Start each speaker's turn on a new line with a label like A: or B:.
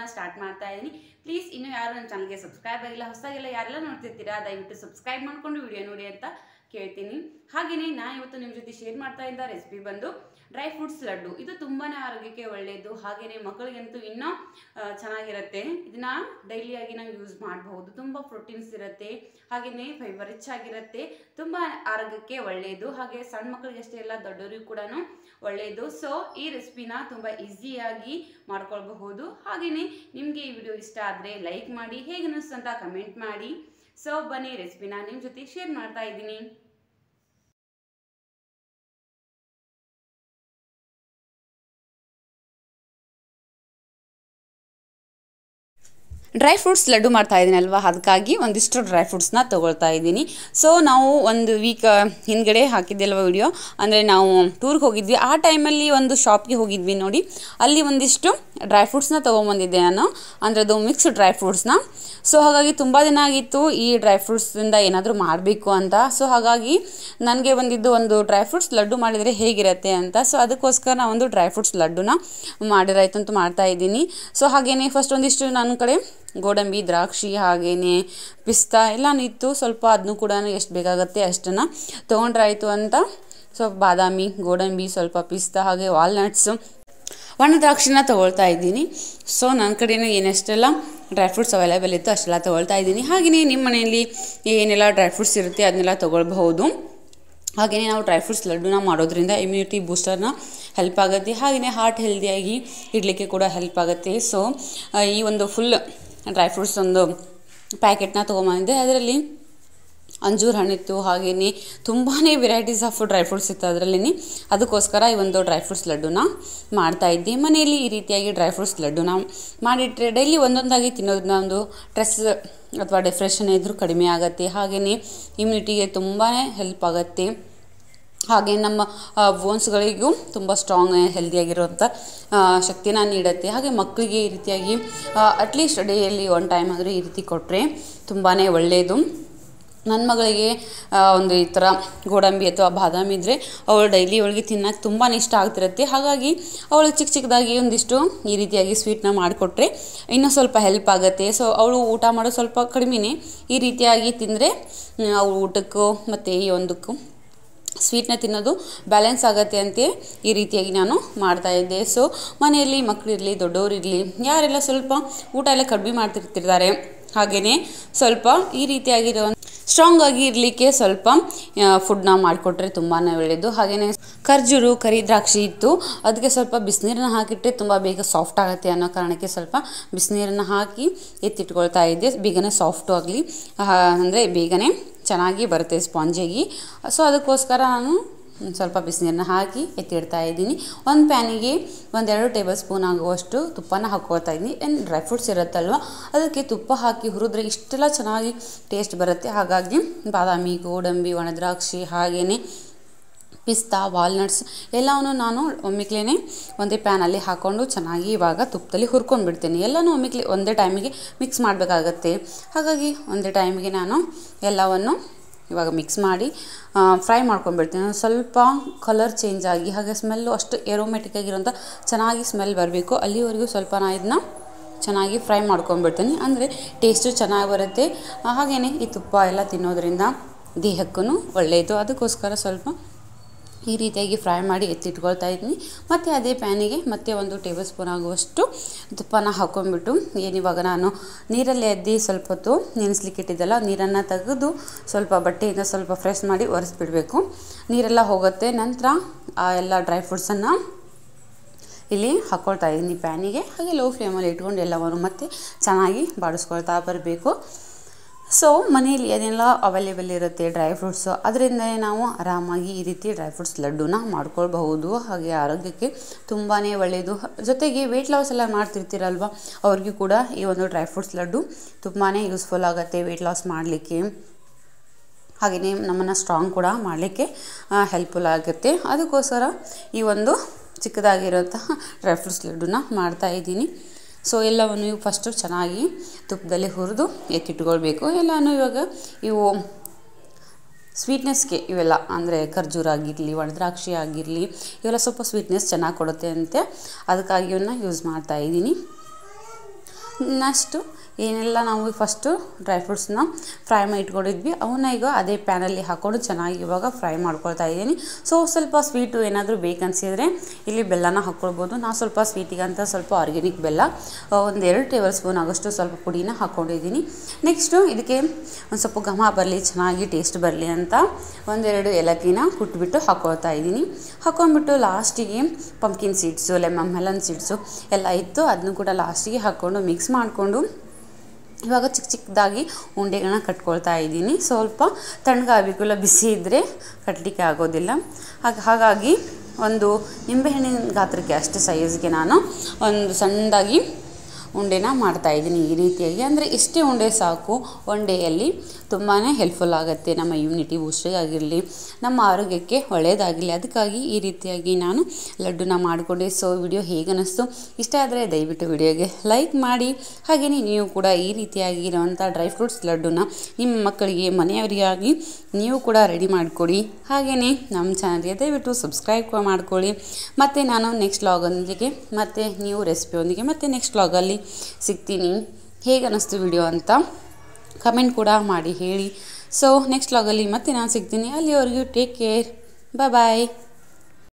A: start ಮಾಡ್ತಾ ಇದ್ದೀನಿ please ಇನ್ನೂ ಯಾರು ನನ್ನ ಚಾನಲ್ಗೆ ಸಬ್ಸ್ಕ್ರೈಬ್ ಆಗಿಲ್ಲ ಹೊಸದಾಗೆಲ್ಲ ಯಾರೆಲ್ಲ ನೋಡ್ತಿರ್ತೀರಾ ದಯವಿಟ್ಟು ಸಬ್ಸ್ಕ್ರೈಬ್ ಮಾಡ್ಕೊಂಡು ವಿಡಿಯೋ ನೋಡಿ ಅಂತ ಕೇಳ್ತೀನಿ ಹಾಗೆಯೇ ನಾನು ಇವತ್ತು ನಿಮ್ಮ ಜೊತೆ ಶೇರ್ ಮಾಡ್ತಾ ಇದ್ದ ರೆಸಿಪಿ ಬಂದು ಡ್ರೈ ಫ್ರೂಟ್ಸ್ ಲಡ್ಡು ಇದು ತುಂಬಾ ಆರೋಗ್ಯಕ್ಕೆ ಒಳ್ಳೆಯದು ಹಾಗೆಯೇ ಮಕ್ಕಳಿಗಂತೂ ಇನ್ನೂ ಆ, ಚೆನ್ನಾಗಿರುತ್ತೆ ಇದನ್ನ ಡೈಲಿಯಾಗಿ ನಾವು ಯೂಸ್ ಮಾಡಬಹುದು ತುಂಬ ಪ್ರೋಟೀನ್ಸ್ ಇರುತ್ತೆ ಹಾಗೆಯೇ ಫೈಬರ್ ರಿಚ್ ಆಗಿರುತ್ತೆ ತುಂಬ ಆರೋಗ್ಯಕ್ಕೆ ಒಳ್ಳೆಯದು ಹಾಗೆ ಸಣ್ಣ ಮಕ್ಕಳಿಗೆ ಅಷ್ಟೇ ಎಲ್ಲ ದೊಡ್ಡವರಿಗೂ ಕೂಡ ಒಳ್ಳೆಯದು ಸೊ ಈ ರೆಸಿಪಿನ ತುಂಬ ಈಸಿಯಾಗಿ ಮಾಡ್ಕೊಳ್ಬಹುದು ಹಾಗೆಯೇ ನಿಮಗೆ ಈ ವಿಡಿಯೋ ಇಷ್ಟ ಆದರೆ ಲೈಕ್ ಮಾಡಿ ಹೇಗೆ ಅನ್ನಿಸ್ತು ಅಂತ ಕಮೆಂಟ್ ಮಾಡಿ ಸೊ ಬನ್ನಿ ರೆಸಿಪಿನ ನಿಮ್ಮ ಜೊತೆ ಶೇರ್ ಮಾಡ್ತಾ ಇದ್ದೀನಿ ಡ್ರೈ ಫ್ರೂಟ್ಸ್ ಲಡ್ಡು ಮಾಡ್ತಾ ಇದ್ದೀನಿ ಅಲ್ವಾ ಅದಕ್ಕಾಗಿ ಒಂದಿಷ್ಟು ಡ್ರೈ ಫ್ರೂಟ್ಸ್ನ ತೊಗೊಳ್ತಾ ಇದ್ದೀನಿ ಸೊ ನಾವು ಒಂದು ವೀಕ್ ಹಿಂದ್ಗಡೆ ಹಾಕಿದ್ದೆಲ್ವ ವಿಡಿಯೋ ಅಂದರೆ ನಾವು ಟೂರ್ಗೆ ಹೋಗಿದ್ವಿ ಆ ಟೈಮಲ್ಲಿ ಒಂದು ಶಾಪ್ಗೆ ಹೋಗಿದ್ವಿ ನೋಡಿ ಅಲ್ಲಿ ಒಂದಿಷ್ಟು ಡ್ರೈ ಫ್ರೂಟ್ಸ್ನ ತೊಗೊಂಬಂದಿದ್ದೆ ನಾನು ಅಂದರೆ ಅದು ಮಿಕ್ಸ್ ಡ್ರೈ ಫ್ರೂಟ್ಸ್ನ ಸೊ ಹಾಗಾಗಿ ತುಂಬ ದಿನ ಆಗಿತ್ತು ಈ ಡ್ರೈ ಫ್ರೂಟ್ಸಿಂದ ಏನಾದರೂ ಮಾಡಬೇಕು ಅಂತ ಸೊ ಹಾಗಾಗಿ ನನಗೆ ಬಂದಿದ್ದು ಒಂದು ಡ್ರೈ ಫ್ರೂಟ್ಸ್ ಲಡ್ಡು ಮಾಡಿದರೆ ಹೇಗಿರುತ್ತೆ ಅಂತ ಸೊ ಅದಕ್ಕೋಸ್ಕರ ನಾನು ಒಂದು ಡ್ರೈ ಫ್ರೂಟ್ಸ್ ಲಡ್ಡುನ ಮಾಡಿರಾಯ್ತು ಅಂತ ಮಾಡ್ತಾ ಇದ್ದೀನಿ ಸೊ ಹಾಗೆಯೇ ಫಸ್ಟ್ ಒಂದಿಷ್ಟು ನನ್ನ ಕಡೆ ಗೋಡಂಬಿ ದ್ರಾಕ್ಷಿ ಹಾಗೆಯೇ ಪಿಸ್ತಾ ಎಲ್ಲನೂ ಇತ್ತು ಸ್ವಲ್ಪ ಅದನ್ನು ಕೂಡ ಎಷ್ಟು ಬೇಕಾಗುತ್ತೆ ಅಷ್ಟನ್ನು ತೊಗೊಂಡ್ರಾಯ್ತು ಅಂತ ಸ್ವಲ್ಪ ಬಾದಾಮಿ ಗೋಡಂಬಿ ಸ್ವಲ್ಪ ಪಿಸ್ತಾ ಹಾಗೆ ವಾಲ್ನಟ್ಸು ಒಣ ದ್ರಾಕ್ಷಿನ ತೊಗೊಳ್ತಾ ಇದ್ದೀನಿ ಸೊ ನನ್ನ ಕಡೆಯೂ ಏನೆಷ್ಟೆಲ್ಲ ಡ್ರೈ ಫ್ರೂಟ್ಸ್ ಅವೈಲೇಬಲ್ ಇತ್ತು ಅಷ್ಟೆಲ್ಲ ತೊಗೊಳ್ತಾ ಇದ್ದೀನಿ ಹಾಗೆಯೇ ನಿಮ್ಮ ಮನೆಯಲ್ಲಿ ಏನೆಲ್ಲ ಡ್ರೈ ಫ್ರೂಟ್ಸ್ ಇರುತ್ತೆ ಅದನ್ನೆಲ್ಲ ತೊಗೊಳ್ಬಹುದು ಹಾಗೆಯೇ ನಾವು ಡ್ರೈ ಫ್ರೂಟ್ಸ್ ಲಡ್ಡುನ ಮಾಡೋದ್ರಿಂದ ಇಮ್ಯುನಿಟಿ ಬೂಸ್ಟರ್ನ ಹೆಲ್ಪ್ ಆಗುತ್ತೆ ಹಾಗೆಯೇ ಹಾರ್ಟ್ ಹೆಲ್ದಿಯಾಗಿ ಇಡಲಿಕ್ಕೆ ಕೂಡ ಹೆಲ್ಪ್ ಆಗುತ್ತೆ ಸೊ ಈ ಒಂದು ಫುಲ್ ಡ್ರೈ ಫ್ರೂಟ್ಸ್ ಒಂದು ಪ್ಯಾಕೆಟ್ನ ತೊಗೊಂಬಂದಿದ್ದೆ ಅದರಲ್ಲಿ ಅಂಜೂರ ಹಣ್ಣಿತ್ತು ಹಾಗೆಯೇ ತುಂಬಾ ವೆರೈಟೀಸ್ ಆಫ್ ಡ್ರೈ ಫ್ರೂಟ್ಸ್ ಇತ್ತು ಅದರಲ್ಲಿ ಅದಕ್ಕೋಸ್ಕರ ಈ ಒಂದು ಡ್ರೈ ಫ್ರೂಟ್ಸ್ ಲಡ್ಡುನ ಮಾಡ್ತಾ ಇದ್ದೆ ಮನೆಯಲ್ಲಿ ಈ ರೀತಿಯಾಗಿ ಡ್ರೈ ಫ್ರೂಟ್ಸ್ ಲಡ್ಡುನ ಮಾಡಿಟ್ರೆ ಡೈಲಿ ಒಂದೊಂದಾಗಿ ತಿನ್ನೋದನ್ನ ಒಂದು ಸ್ಟ್ರೆಸ್ ಅಥವಾ ಡಿಪ್ರೆಷನ್ ಇದ್ದರೂ ಕಡಿಮೆ ಆಗುತ್ತೆ ಹಾಗೆಯೇ ಇಮ್ಯುನಿಟಿಗೆ ತುಂಬಾ ಹೆಲ್ಪ್ ಆಗುತ್ತೆ ಹಾಗೆ ನಮ್ಮ ಬೋನ್ಸ್ಗಳಿಗೂ ತುಂಬ ಸ್ಟ್ರಾಂಗ್ ಹೆಲ್ದಿಯಾಗಿರುವಂಥ ಶಕ್ತಿನ ನೀಡುತ್ತೆ ಹಾಗೆ ಮಕ್ಕಳಿಗೆ ಈ ರೀತಿಯಾಗಿ ಅಟ್ಲೀಸ್ಟ್ ಡೇಯಲ್ಲಿ ಒನ್ ಟೈಮ್ ಆದರೂ ಈ ರೀತಿ ಕೊಟ್ಟರೆ ತುಂಬಾ ಒಳ್ಳೆಯದು ನನ್ನ ಮಗಳಿಗೆ ಆ, ಒಂದು ಈ ಥರ ಗೋಡಂಬಿ ಅಥವಾ ಬಾದಾಮಿ ಇದ್ದರೆ ಅವಳು ಡೈಲಿ ಅವಳಿಗೆ ತಿನ್ನೋಕೆ ತುಂಬಾ ಇಷ್ಟ ಆಗ್ತಿರುತ್ತೆ ಹಾಗಾಗಿ ಅವಳು ಚಿಕ್ಕ ಚಿಕ್ಕದಾಗಿ ಒಂದಿಷ್ಟು ಈ ರೀತಿಯಾಗಿ ಸ್ವೀಟ್ನ ಮಾಡಿಕೊಟ್ರೆ ಇನ್ನೂ ಸ್ವಲ್ಪ ಹೆಲ್ಪ್ ಆಗುತ್ತೆ ಸೊ ಅವಳು ಊಟ ಮಾಡೋದು ಸ್ವಲ್ಪ ಕಡಿಮೆನೇ ಈ ರೀತಿಯಾಗಿ ತಿಂದರೆ ಅವಳು ಊಟಕ್ಕೂ ಮತ್ತು ಈ ಒಂದಕ್ಕೂ ಸ್ವೀಟ್ನ ತಿನ್ನೋದು ಬ್ಯಾಲೆನ್ಸ್ ಆಗುತ್ತೆ ಅಂತ ಈ ರೀತಿಯಾಗಿ ನಾನು ಮಾಡ್ತಾ ಇದ್ದೆ ಸೊ ಮನೆಯಲ್ಲಿ ಮಕ್ಕಳಿರಲಿ ದೊಡ್ಡವರಿರಲಿ ಯಾರೆಲ್ಲ ಸ್ವಲ್ಪ ಊಟ ಎಲ್ಲ ಕಡಿಮೆ ಮಾಡ್ತಿರ್ತಿರ್ತಾರೆ ಹಾಗೆಯೇ ಸ್ವಲ್ಪ ಈ ರೀತಿಯಾಗಿರೋ ಸ್ಟ್ರಾಂಗ್ ಆಗಿ ಇರಲಿಕ್ಕೆ ಸ್ವಲ್ಪ ಫುಡ್ನ ಮಾಡಿಕೊಟ್ರೆ ತುಂಬಾ ಒಳ್ಳೆಯದು ಹಾಗೆಯೇ ಖರ್ಜೂರು ಕರಿ ದ್ರಾಕ್ಷಿ ಇತ್ತು ಅದಕ್ಕೆ ಸ್ವಲ್ಪ ಬಿಸಿನೀರನ್ನ ಹಾಕಿಟ್ಟರೆ ತುಂಬ ಬೇಗ ಸಾಫ್ಟ್ ಆಗುತ್ತೆ ಅನ್ನೋ ಕಾರಣಕ್ಕೆ ಸ್ವಲ್ಪ ಬಿಸಿನೀರನ್ನ ಹಾಕಿ ಎತ್ತಿಟ್ಕೊಳ್ತಾ ಇದ್ದೆ ಬೇಗನೆ ಸಾಫ್ಟು ಆಗಲಿ ಅಂದರೆ ಬೇಗನೆ ಚೆನ್ನಾಗಿ ಬರುತ್ತೆ ಸ್ಪಾಂಜಿಯಾಗಿ ಸೊ ಅದಕ್ಕೋಸ್ಕರ ನಾನು ಒಂದ್ ಸ್ವಲ್ಪ ಬಿಸಿನೀರನ್ನ ಹಾಕಿ ಎತ್ತಿಡ್ತಾ ಇದ್ದೀನಿ ಒಂದು ಪ್ಯಾನಿಗೆ ಒಂದೆರಡು ಟೇಬಲ್ ಸ್ಪೂನ್ ಆಗುವಷ್ಟು ತುಪ್ಪನ ಹಾಕ್ಕೊಳ್ತಾ ಇದ್ದೀನಿ ಏನು ಡ್ರೈ ಫ್ರೂಟ್ಸ್ ಇರುತ್ತಲ್ವ ಅದಕ್ಕೆ ತುಪ್ಪ ಹಾಕಿ ಹುರಿದ್ರೆ ಇಷ್ಟೆಲ್ಲ ಚೆನ್ನಾಗಿ ಟೇಸ್ಟ್ ಬರುತ್ತೆ ಹಾಗಾಗಿ ಬಾದಾಮಿ ಗೋಡಂಬಿ ಒಣದ್ರಾಕ್ಷಿ ಹಾಗೆಯೇ ಪಿಸ್ತಾ ವಾಲ್ನಟ್ಸ್ ಎಲ್ಲವನ್ನು ನಾನು ಒಮ್ಮಿಕ್ಲೇ ಒಂದೇ ಪ್ಯಾನಲ್ಲಿ ಹಾಕ್ಕೊಂಡು ಚೆನ್ನಾಗಿ ಇವಾಗ ತುಪ್ಪದಲ್ಲಿ ಹುರ್ಕೊಂಡು ಬಿಡ್ತೀನಿ ಎಲ್ಲನೂ ಒಮ್ಮಿಕ್ಲೆ ಒಂದೇ ಟೈಮಿಗೆ ಮಿಕ್ಸ್ ಮಾಡಬೇಕಾಗತ್ತೆ ಹಾಗಾಗಿ ಒಂದೇ ಟೈಮಿಗೆ ನಾನು ಎಲ್ಲವನ್ನು ಇವಾಗ ಮಿಕ್ಸ್ ಮಾಡಿ ಫ್ರೈ ಮಾಡ್ಕೊಂಡ್ಬಿಡ್ತೀನಿ ಸ್ವಲ್ಪ ಕಲರ್ ಚೇಂಜ್ ಆಗಿ ಹಾಗೆ ಸ್ಮೆಲ್ಲು ಅಷ್ಟು ಏರೋಮೆಟಿಕ್ ಆಗಿರೋಂಥ ಚೆನ್ನಾಗಿ ಸ್ಮೆಲ್ ಬರಬೇಕು ಅಲ್ಲಿವರೆಗೂ ಸ್ವಲ್ಪ ನಾನು ಇದನ್ನ ಚೆನ್ನಾಗಿ ಫ್ರೈ ಮಾಡ್ಕೊಂಡ್ಬಿಡ್ತೀನಿ ಅಂದರೆ ಟೇಸ್ಟು ಚೆನ್ನಾಗಿ ಬರುತ್ತೆ ಹಾಗೆಯೇ ಈ ತುಪ್ಪ ಎಲ್ಲ ತಿನ್ನೋದ್ರಿಂದ ದೇಹಕ್ಕೂ ಒಳ್ಳೆಯದು ಅದಕ್ಕೋಸ್ಕರ ಸ್ವಲ್ಪ ಈ ರೀತಿಯಾಗಿ ಫ್ರೈ ಮಾಡಿ ಎತ್ತಿಟ್ಕೊಳ್ತಾ ಇದ್ದೀನಿ ಮತ್ತು ಅದೇ ಪ್ಯಾನಿಗೆ ಮತ್ತೆ ಒಂದು ಟೇಬಲ್ ಸ್ಪೂನ್ ಆಗುವಷ್ಟು ತುಪ್ಪನ ಹಾಕ್ಕೊಂಡ್ಬಿಟ್ಟು ಏನಿವಾಗ ನಾನು ನೀರಲ್ಲಿ ಎದ್ದು ಸ್ವಲ್ಪ ಹೊತ್ತು ನೆನೆಸ್ಲಿಕ್ಕೆ ಇಟ್ಟಿದ್ದಲ್ಲ ನೀರನ್ನು ತೆಗೆದು ಸ್ವಲ್ಪ ಬಟ್ಟೆಯಿಂದ ಸ್ವಲ್ಪ ಫ್ರೆಶ್ ಮಾಡಿ ಒರೆಸ್ಬಿಡಬೇಕು ನೀರೆಲ್ಲ ಹೋಗುತ್ತೆ ನಂತರ ಆ ಎಲ್ಲ ಡ್ರೈ ಫ್ರೂಟ್ಸನ್ನು ಇಲ್ಲಿ ಹಾಕ್ಕೊಳ್ತಾ ಇದ್ದೀನಿ ಪ್ಯಾನಿಗೆ ಹಾಗೆ ಲೋ ಫ್ಲೇಮಲ್ಲಿ ಇಟ್ಕೊಂಡು ಎಲ್ಲವನ್ನು ಮತ್ತೆ ಚೆನ್ನಾಗಿ ಬಾಡಿಸ್ಕೊಳ್ತಾ ಬರಬೇಕು ಸೊ ಮನೆಯಲ್ಲಿ ಏನೆಲ್ಲ ಅವೈಲೇಬಲ್ ಇರುತ್ತೆ ಡ್ರೈ ಫ್ರೂಟ್ಸು ಅದರಿಂದ ನಾವು ಆರಾಮಾಗಿ ಈ ರೀತಿ ಡ್ರೈ ಫ್ರೂಟ್ಸ್ ಲಡ್ಡುನ ಮಾಡ್ಕೊಳ್ಬಹುದು ಹಾಗೆ ಆರೋಗ್ಯಕ್ಕೆ ತುಂಬಾ ಒಳ್ಳೆಯದು ಜೊತೆಗೆ ವೆಯ್ಟ್ ಲಾಸ್ ಎಲ್ಲ ಮಾಡ್ತಿರ್ತೀರಲ್ವ ಅವ್ರಿಗೂ ಕೂಡ ಈ ಒಂದು ಡ್ರೈ ಫ್ರೂಟ್ಸ್ ಲಡ್ಡು ತುಂಬಾ ಯೂಸ್ಫುಲ್ ಆಗುತ್ತೆ ವೆಯ್ಟ್ ಲಾಸ್ ಮಾಡಲಿಕ್ಕೆ ಹಾಗೆಯೇ ನಮ್ಮನ್ನು ಸ್ಟ್ರಾಂಗ್ ಕೂಡ ಮಾಡಲಿಕ್ಕೆ ಹೆಲ್ಪ್ಫುಲ್ ಆಗುತ್ತೆ ಅದಕ್ಕೋಸ್ಕರ ಈ ಒಂದು ಚಿಕ್ಕದಾಗಿರೋಂತಹ ಡ್ರೈ ಫ್ರೂಟ್ಸ್ ಲಡ್ಡುನ ಮಾಡ್ತಾ ಇದ್ದೀನಿ ಸೊ ಎಲ್ಲವನ್ನು ಇವು ಫಸ್ಟು ಚೆನ್ನಾಗಿ ತುಪ್ಪದಲ್ಲಿ ಹುರಿದು ಎತ್ತಿಟ್ಕೊಳ್ಬೇಕು ಎಲ್ಲನೂ ಇವಾಗ ಇವು ಸ್ವೀಟ್ನೆಸ್ಗೆ ಇವೆಲ್ಲ ಅಂದರೆ ಖರ್ಜೂರ ಆಗಿರಲಿ ಒಣದ್ರಾಕ್ಷಿ ಆಗಿರಲಿ ಇವೆಲ್ಲ ಸ್ವಲ್ಪ ಸ್ವೀಟ್ನೆಸ್ ಚೆನ್ನಾಗಿ ಕೊಡುತ್ತೆ ಅಂತೆ ಅದಕ್ಕಾಗಿ ಇವನ್ನ ಯೂಸ್ ಮಾಡ್ತಾ ಇದ್ದೀನಿ ನೆಕ್ಸ್ಟು ಏನೆಲ್ಲ ನಾವು ಫಸ್ಟು ಡ್ರೈ ಫ್ರೂಟ್ಸ್ನ ಫ್ರೈ ಮಾಡಿ ಇಟ್ಕೊಂಡಿದ್ವಿ ಅವನ್ನ ಈಗ ಅದೇ ಪ್ಯಾನಲ್ಲಿ ಹಾಕ್ಕೊಂಡು ಚೆನ್ನಾಗಿ ಇವಾಗ ಫ್ರೈ ಮಾಡ್ಕೊಳ್ತಾ ಇದ್ದೀನಿ ಸೊ ಸ್ವಲ್ಪ ಸ್ವೀಟು ಏನಾದರೂ ಬೇಕನ್ಸಿದ್ರೆ ಇಲ್ಲಿ ಬೆಲ್ಲನ ಹಾಕ್ಕೊಳ್ಬೋದು ನಾವು ಸ್ವಲ್ಪ ಸ್ವೀಟಿಗಂತ ಸ್ವಲ್ಪ ಆರ್ಗ್ಯಾನಿಕ್ ಬೆಲ್ಲ ಒಂದು ಎರಡು ಟೇಬಲ್ ಸ್ಪೂನ್ ಆಗೋಷ್ಟು ಸ್ವಲ್ಪ ಪುಡಿನ ಹಾಕ್ಕೊಂಡಿದ್ದೀನಿ ನೆಕ್ಸ್ಟು ಇದಕ್ಕೆ ಒಂದು ಸ್ವಲ್ಪ ಘಮ ಬರಲಿ ಚೆನ್ನಾಗಿ ಟೇಸ್ಟ್ ಬರಲಿ ಅಂತ ಒಂದೆರಡು ಏಲಕ್ಕಿನ ಕುಟ್ಬಿಟ್ಟು ಹಾಕ್ಕೊಳ್ತಾ ಇದ್ದೀನಿ ಹಾಕ್ಕೊಂಡ್ಬಿಟ್ಟು ಲಾಸ್ಟಿಗೆ pumpkin seeds lemon melon seeds ಎಲ್ಲ ಇತ್ತು ಅದನ್ನು ಕೂಡ ಲಾಸ್ಟಿಗೆ ಹಾಕ್ಕೊಂಡು ಮಿಕ್ಸ್ ಮಾಡಿಕೊಂಡು ಇವಾಗ ಚಿಕ್ಕ ಚಿಕ್ಕದಾಗಿ ಉಂಡೆಗಳನ್ನ ಕಟ್ಕೊಳ್ತಾ ಇದ್ದೀನಿ ಸ್ವಲ್ಪ ತಣ್ಣಗಾಗಬೇಕು ಇಲ್ಲ ಬಿಸಿ ಇದ್ದರೆ ಕಟ್ಟಲಿಕ್ಕೆ ಆಗೋದಿಲ್ಲ ಹಾಗೆ ಹಾಗಾಗಿ ಒಂದು ನಿಂಬೆಹಣ್ಣಿನ ಗಾತ್ರಕ್ಕೆ ಅಷ್ಟು ಸೈಜ್ಗೆ ನಾನು ಒಂದು ಸಣ್ಣದಾಗಿ ಉಂಡೆನ ಮಾಡ್ತಾಯಿದ್ದೀನಿ ಈ ರೀತಿಯಾಗಿ ಅಂದರೆ ಇಷ್ಟೇ ಉಂಡೆ ಸಾಕು ಒನ್ ಡೇಯಲ್ಲಿ ತುಂಬಾ ಹೆಲ್ಪ್ಫುಲ್ ಆಗುತ್ತೆ ನಮ್ಮ ಇಮ್ಯುನಿಟಿ ಬೂಸ್ಟಿಂಗ್ ಆಗಿರಲಿ ನಮ್ಮ ಆರೋಗ್ಯಕ್ಕೆ ಒಳ್ಳೆಯದಾಗಿರಲಿ ಅದಕ್ಕಾಗಿ ಈ ರೀತಿಯಾಗಿ ನಾನು ಲಡ್ಡುನ ಮಾಡಿಕೊಂಡೆ ಸೊ ವಿಡಿಯೋ ಹೇಗೆ ಅನ್ನಿಸ್ತು ಇಷ್ಟ ಆದರೆ ದಯವಿಟ್ಟು ವಿಡಿಯೋಗೆ ಲೈಕ್ ಮಾಡಿ ಹಾಗೆಯೇ ನೀವು ಕೂಡ ಈ ರೀತಿಯಾಗಿರುವಂಥ ಡ್ರೈ ಫ್ರೂಟ್ಸ್ ಲಡ್ಡುನ ನಿಮ್ಮ ಮಕ್ಕಳಿಗೆ ಮನೆಯವರಿಗಾಗಿ ನೀವು ಕೂಡ ರೆಡಿ ಮಾಡಿಕೊಡಿ ಹಾಗೆಯೇ ನಮ್ಮ ಚಾನಲ್ಗೆ ದಯವಿಟ್ಟು ಸಬ್ಸ್ಕ್ರೈಬ್ ಮಾಡ್ಕೊಳ್ಳಿ ಮತ್ತು ನಾನು ನೆಕ್ಸ್ಟ್ ಲಾಗೊಂದಿಗೆ ಮತ್ತು ನೀವು ರೆಸಿಪಿಯೊಂದಿಗೆ ಮತ್ತು ನೆಕ್ಸ್ಟ್ ಲಾಗಲ್ಲಿ ಸಿಗ್ತೀನಿ ಹೇಗೆ ಅನ್ನಿಸ್ತು ವಿಡಿಯೋ ಅಂತ ಕಮೆಂಟ್ ಕೂಡ ಮಾಡಿ ಹೇಳಿ ಸೊ ನೆಕ್ಸ್ಟ್ ಲಾಗಲ್ಲಿ ಮತ್ತೆ ನಾನು ಸಿಗ್ತೀನಿ ಅಲ್ಲಿವರೆಗೂ ಟೇಕ್ ಕೇರ್ ಬಾಯ್ ಬಾಯ್